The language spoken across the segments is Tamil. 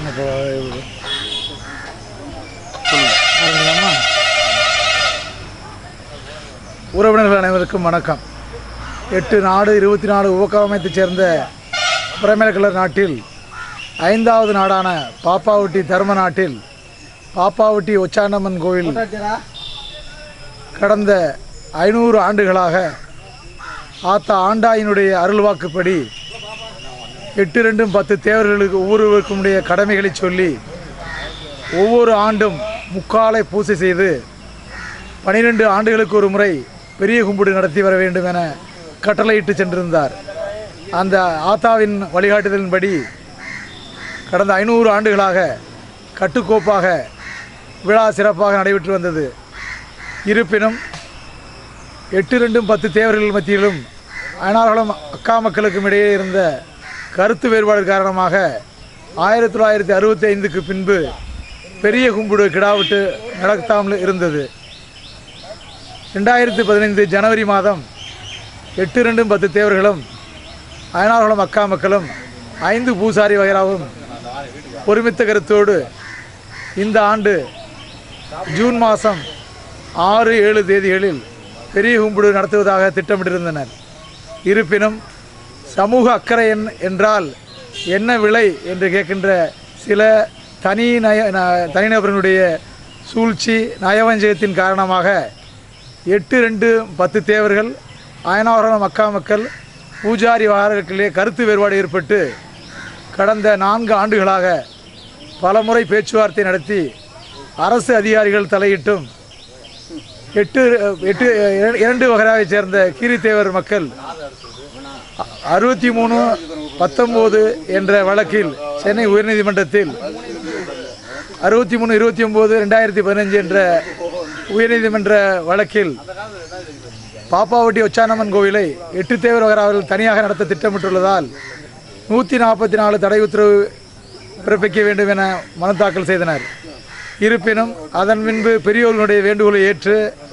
இப்போ ஆரம்பிக்கலாமா உறவினர்கள் அனைவருக்கும் வணக்கம் எட்டு நாடு இருபத்தி நாலு உபகவமையத்தைச் சேர்ந்த பிரமேலக்கலர் நாட்டில் ஐந்தாவது நாடான பாப்பாவட்டி தர்ம நாட்டில் பாப்பாவட்டி ஒச்சாண்டம்மன் கோயில் கடந்த ஐநூறு ஆண்டுகளாக ஆத்தா ஆண்டாயினுடைய அருள்வாக்குப்படி எட்டு ரெண்டும் பத்து தேவர்களுக்கு ஒவ்வொருவருக்கும் உடைய கடமைகளை சொல்லி ஒவ்வொரு ஆண்டும் முக்காலை பூசை செய்து பனிரெண்டு ஆண்டுகளுக்கு ஒரு முறை பெரிய கும்பிடு நடத்தி வர வேண்டும் என கட்டளையிட்டு சென்றிருந்தார் அந்த ஆத்தாவின் வழிகாட்டுதலின்படி கடந்த ஐநூறு ஆண்டுகளாக கட்டுக்கோப்பாக விழா சிறப்பாக நடைபெற்று வந்தது இருப்பினும் எட்டு ரெண்டும் பத்து தேவர்கள் மத்தியிலும் அயனார்களும் அக்கா மக்களுக்கும் இடையே இருந்த கருத்து வேறுபாடு காரணமாக ஆயிரத்தி தொள்ளாயிரத்தி அறுபத்தி ஐந்துக்கு பின்பு பெரிய கும்பிடு கிடாவிட்டு நடத்தாமல் இருந்தது ரெண்டாயிரத்தி பதினைந்து ஜனவரி மாதம் எட்டு ரெண்டும் பத்து தேவர்களும் அயனார்களும் அக்கா மக்களும் ஐந்து பூசாரி வகைராவும் ஒருமித்த கருத்தோடு இந்த ஆண்டு ஜூன் மாதம் ஆறு ஏழு தேதிகளில் பெரிய கும்பிடு நடத்துவதாக திட்டமிட்டிருந்தனர் இருப்பினும் சமூக அக்கறை என்- என்றால் என்ன விலை என்று கேட்கின்ற சில தனி நய ந- தனிநபர்களுடைய சூழ்ச்சி நயவஞ்சகத்தின் காரணமாக எட்டு ரெண்டு பத்து தேவர்கள் அயனாவரம் மக்கா மக்கள் பூஜாரி வாரர்களிலே கருத்து வேறுபாடு ஏற்பட்டு கடந்த நான்கு ஆண்டுகளாக பலமுறை பேச்சுவார்த்தை நடத்தி அரசு அதிகாரிகள் தலையிட்டும் எட்டு எட்டு இர- இரண்டு வகையாவைச் சேர்ந்த கீரித்தேவர் மக்கள் அ- அறுபத்தி மூணு பத்தொம்போது என்ற வழக்கில் சென்னை உயர்நீதிமன்றத்தில் அறுபத்தி மூணு இருபத்தி ஒம்பது ரெண்டாயிரத்தி பதினஞ்சு என்ற உயர்நீதிமன்ற வழக்கில் பாப்பாவட்டி ஒச்சானம்மன் கோவிலை எட்டு தேவர் வகராவில் தனியாக நடத்த திட்டமிட்டுள்ளதால் நூற்றி நாற்பத்தி நாலு தடை உத்தரவு பிறப்பிக்க வேண்டும் என மனு தாக்கல் செய்தனர் இருப்பினும் அதன் பின்பு பெரியோர்களுடைய வேண்டுகோளை ஏற்று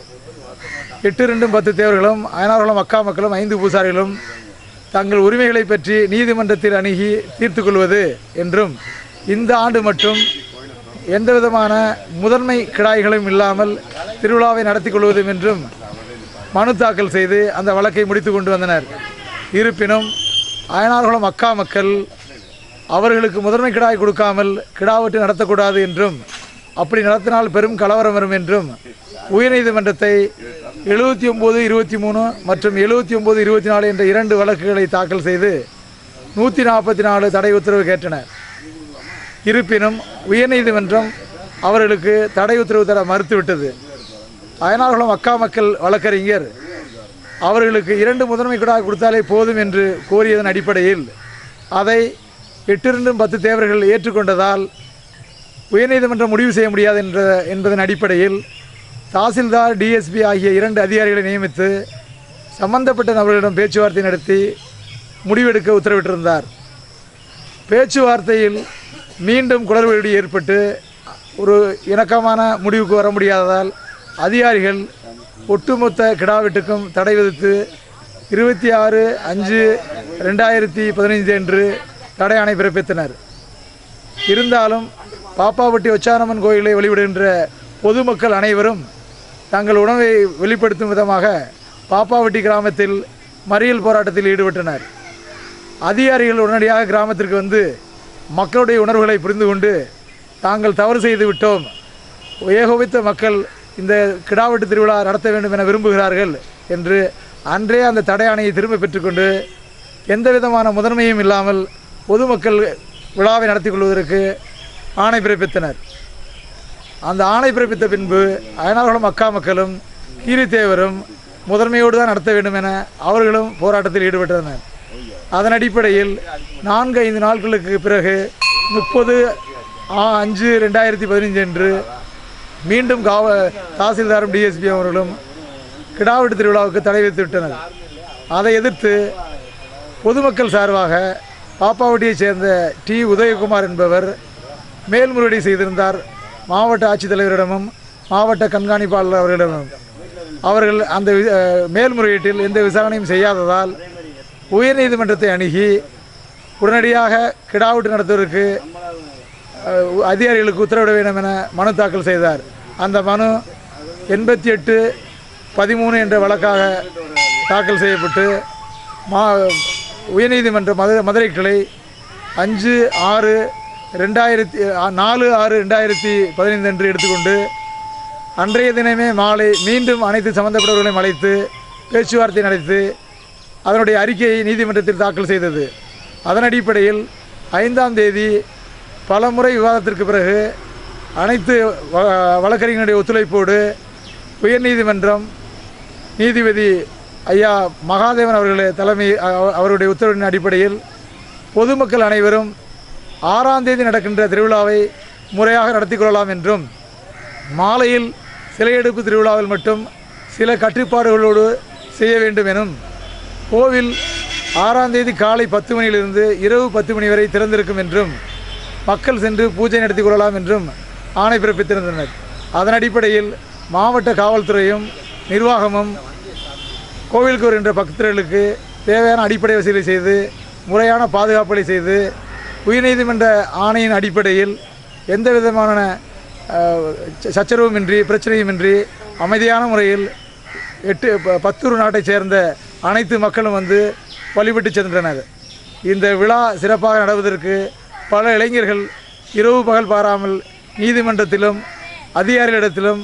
எட்டு ரெண்டும் பத்து தேவர்களும் அயனார்களும் அக்கா மக்களும் ஐந்து பூசாரிகளும் தங்கள் உரிமைகளை பற்றி நீதிமன்றத்தில் அணுகி தீர்த்து கொள்வது என்றும் இந்த ஆண்டு மட்டும் எந்தவிதமான முதன்மை கிடாய்களும் இல்லாமல் திருவிழாவை நடத்தி கொள்வதும் என்றும் மனு தாக்கல் செய்து அந்த வழக்கை முடித்து கொண்டு வந்தனர் இருப்பினும் அயனார்குளம் அக்கா மக்கள் அவர்களுக்கு முதன்மை கிடாய் கொடுக்காமல் கிடாவட்டு நடத்தக்கூடாது என்றும் அப்படி நடத்தினால் பெரும் கலவரம் வரும் என்றும் உயர்நீதிமன்றத்தை எழுபத்தி ஒம்பது இருபத்தி மூணு மற்றும் எழுபத்தி ஒம்பது இருபத்தி நாலு என்ற இரண்டு வழக்குகளை தாக்கல் செய்து நூற்றி நாற்பத்தி நாலு தடை உத்தரவு கேட்டனர் இருப்பினும் உயர்நீதிமன்றம் அவர்களுக்கு தடை உத்தரவு தர மறுத்துவிட்டது அயனார்குளம் அக்கா மக்கள் வழக்கறிஞர் அவர்களுக்கு இரண்டு முதன்மை கிடா கொடுத்தாலே போதும் என்று கோரியதன் அடிப்படையில் அதை எட்டு ரெண்டும் பத்து தேவர்கள் ஏற்றுக்கொண்டதால் உயர்நீதிமன்றம் முடிவு செய்ய முடியாது என்ற என்பதன் அடிப்படையில் தாசில்தார் டிஎஸ்பி ஆகிய இரண்டு அதிகாரிகளை நியமித்து சம்பந்தப்பட்ட நபர்களிடம் பேச்சுவார்த்தை நடத்தி முடிவெடுக்க உத்தரவிட்டிருந்தார் பேச்சுவார்த்தையில் மீண்டும் குளறுபடி ஏற்பட்டு ஒரு இணக்கமான முடிவுக்கு வர முடியாததால் அதிகாரிகள் ஒட்டுமொத்த கிடாவெட்டுக்கும் தடை விதித்து இருபத்தி ஆறு அஞ்சு ரெண்டாயிரத்தி பதினைந்து அன்று தடை ஆணை பிறப்பித்தனர் இருந்தாலும் பாப்பாவட்டி ஒச்சானம்மன் கோயிலை வழிபடுகின்ற பொதுமக்கள் அனைவரும் தங்கள் உணவை வெளிப்படுத்தும் விதமாக பாப்பாவட்டி கிராமத்தில் மறியல் போராட்டத்தில் ஈடுபட்டனர் அதிகாரிகள் உடனடியாக கிராமத்திற்கு வந்து மக்களுடைய உணர்வுகளை புரிந்து கொண்டு தாங்கள் தவறு செய்து விட்டோம் ஏகோபித்த மக்கள் இந்த கிடாவெட்டு திருவிழா நடத்த வேண்டும் என விரும்புகிறார்கள் என்று அன்றே அந்த தடை ஆணையை திரும்ப பெற்றுக்கொண்டு எந்த விதமான முதன்மையும் இல்லாமல் பொதுமக்கள் விழாவை நடத்தி கொள்வதற்கு ஆணை பிறப்பித்தனர் அந்த ஆணை பிறப்பித்த பின்பு அயனார்களும் அக்கா மக்களும் கீரித்தேவரும் முதன்மையோடு தான் நடத்த வேண்டும் என அவர்களும் போராட்டத்தில் ஈடுபட்டனர் அதன் அடிப்படையில் நான்கு ஐந்து நாட்களுக்கு பிறகு முப்பது அஞ்சு ரெண்டாயிரத்தி பதினஞ்சு அன்று மீண்டும் காவ தாசில்தாரும் டிஎஸ்பி அவர்களும் கிடாவெட்டு திருவிழாவுக்கு தடை விதித்து விட்டனர் அதை எதிர்த்து பொதுமக்கள் சார்பாக பாப்பாவட்டியைச் சேர்ந்த டி உதயகுமார் என்பவர் மேல்முறையீடு செய்திருந்தார் மாவட்ட ஆட்சித்தலைவரிடமும் மாவட்ட கண்காணிப்பாளர் அவர்களிடமும் அவர்கள் அந்த வி- அஹ், மேல்முறையீட்டில் எந்த விசாரணையும் செய்யாததால் உயர்நீதிமன்றத்தை அணுகி உடனடியாக கிடாவெட்டு நடத்துவதற்கு அஹ், அதிகாரிகளுக்கு உத்தரவிட வேண்டும் என மனு தாக்கல் செய்தார் அந்த மனு எண்பத்தி எட்டு பதிமூணு என்ற வழக்காக தாக்கல் செய்யப்பட்டு மா உயர்நீதிமன்ற மதுரை மதுரை கிளை அஞ்சு ஆறு ரெண்டாயிரத்தி நாலு ஆறு ரெண்டாயிரத்தி பதினைந்து அன்று எடுத்துக்கொண்டு அன்றைய தினமே மாலை மீண்டும் அனைத்து சம்பந்தப்பட்டவர்களையும் அழைத்து பேச்சுவார்த்தை நடத்தி அதனுடைய அறிக்கையை நீதிமன்றத்தில் தாக்கல் செய்தது அதன் அடிப்படையில் ஐந்தாம் தேதி பலமுறை விவாதத்திற்கு பிறகு அனைத்து வ- வழக்கறிஞருடைய ஒத்துழைப்போடு உயர்நீதிமன்றம் நீதிபதி ஐயா மகாதேவன் அவர்களே தலைமை அ- அவருடைய உத்தரவின் அடிப்படையில் பொதுமக்கள் அனைவரும் ஆறாம் தேதி நடக்கின்ற திருவிழாவை முறையாக நடத்தி கொள்ளலாம் என்றும் மாலையில் சிலையெடுப்பு திருவிழாவில் மட்டும் சில கட்டுப்பாடுகளோடு செய்ய வேண்டும் எனும் கோவில் ஆறாம் தேதி காலை பத்து மணியிலிருந்து இரவு பத்து மணி வரை திறந்திருக்கும் என்றும் மக்கள் சென்று பூஜை நடத்தி கொள்ளலாம் என்றும் ஆணை பிறப்பித்திருந்தனர் அதன் அடிப்படையில் மாவட்ட காவல்துறையும் நிர்வாகமும் கோவிலுக்கு வருகின்ற பக்தர்களுக்கு தேவையான அடிப்படை வசதி செய்து முறையான பாதுகாப்புகளை செய்து உயர்நீதிமன்ற ஆணையின் அடிப்படையில் எந்த விதமான அஹ், ச- சச்சரவுமின்றி பிரச்சனையுமின்றி அமைதியான முறையில் எட்டு ப- பத்தூர் நாட்டைச் சேர்ந்த அனைத்து மக்களும் வந்து வழிபட்டு சென்றனர் இந்த விழா சிறப்பாக நடவதற்கு பல இளைஞர்கள் இரவு பகல் பாராமல் நீதிமன்றத்திலும் அதிகாரிகளிடத்திலும்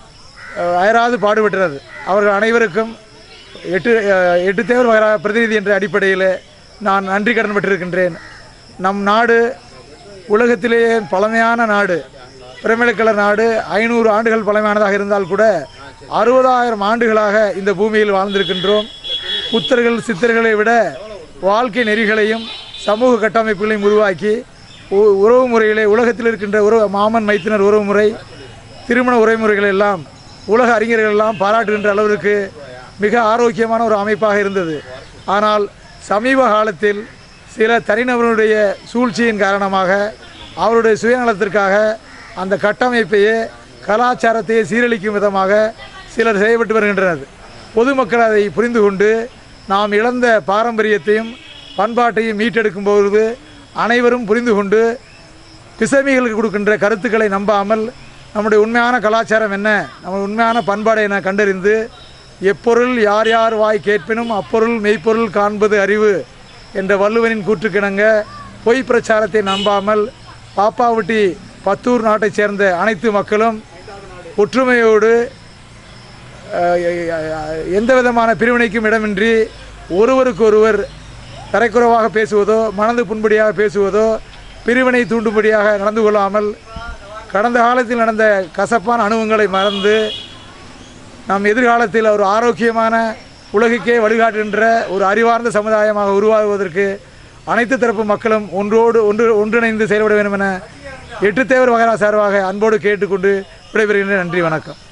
அஹ், அயராது பாடுபட்டனர் அவர்கள் அனைவருக்கும் எட்டு அஹ், எட்டு தேவர் வகரா பிரதிநிதி என்ற அடிப்படையில் நான் நன்றி கடன் பட்டிருக்கின்றேன் நம் நாடு உலகத்திலேயே பழமையான நாடு பிரமிழக்கலர் நாடு ஐநூறு ஆண்டுகள் பழமையானதாக இருந்தால் கூட அறுபதாயிரம் ஆண்டுகளாக இந்த பூமியில் வாழ்ந்திருக்கின்றோம் புத்தர்கள் சித்தர்களை விட வாழ்க்கை நெறிகளையும் சமூக கட்டமைப்புகளையும் உருவாக்கி உ- உறவு முறையிலே உலகத்தில் இருக்கின்ற உறவு மாமன் மைத்தினர் உறவு முறை திருமண உரைமுறைகள் எல்லாம் உலக அறிஞர்கள் எல்லாம் பாராட்டுகின்ற அளவிற்கு மிக ஆரோக்கியமான ஒரு அமைப்பாக இருந்தது ஆனால் சமீப காலத்தில் சில தனிநபருடைய சூழ்ச்சியின் காரணமாக அவருடைய சுயநலத்திற்காக அந்த கட்டமைப்பையே கலாச்சாரத்தையே சீரழிக்கும் விதமாக சிலர் செயல்பட்டு வருகின்றனர் பொதுமக்கள் அதை புரிந்து கொண்டு நாம் இழந்த பாரம்பரியத்தையும் பண்பாட்டையும் மீட்டெடுக்கும் பொழுது அனைவரும் புரிந்து கொண்டு பிசமிகளுக்கு கொடுக்கின்ற கருத்துக்களை நம்பாமல் நம்முடைய உண்மையான கலாச்சாரம் என்ன நம்ம உண்மையான பண்பாடு என கண்டறிந்து எப்பொருள் யார் யார் வாய் கேட்பினும் அப்பொருள் மெய்ப்பொருள் காண்பது அறிவு என்ற வள்ளுவனின் கூற்றுக்கிணங்க பொய் பிரச்சாரத்தை நம்பாமல் பாப்பாவட்டி பத்தூர் நாட்டைச் சேர்ந்த அனைத்து மக்களும் ஒற்றுமையோடு அஹ், அஹ், எந்த விதமான பிரிவினைக்கும் இடமின்றி ஒருவருக்கொருவர் தரைக்குறைவாக பேசுவதோ மனது புண்படியாக பேசுவதோ பிரிவினை தூண்டும்படியாக நடந்து கொள்ளாமல் கடந்த காலத்தில் நடந்த கசப்பான அனுபவங்களை மறந்து நம் எதிர்காலத்தில் ஒரு ஆரோக்கியமான உலகுக்கே வழிகாட்டுகின்ற ஒரு அறிவார்ந்த சமுதாயமாக உருவாகுவதற்கு அனைத்து தரப்பு மக்களும் ஒன்றோடு ஒன்று ஒன்றிணைந்து செயல்பட வேண்டும் என எட்டு தேவர் வகரா சார்பாக அன்போடு கேட்டுக்கொண்டு விடைபெறுகின்றேன் நன்றி வணக்கம்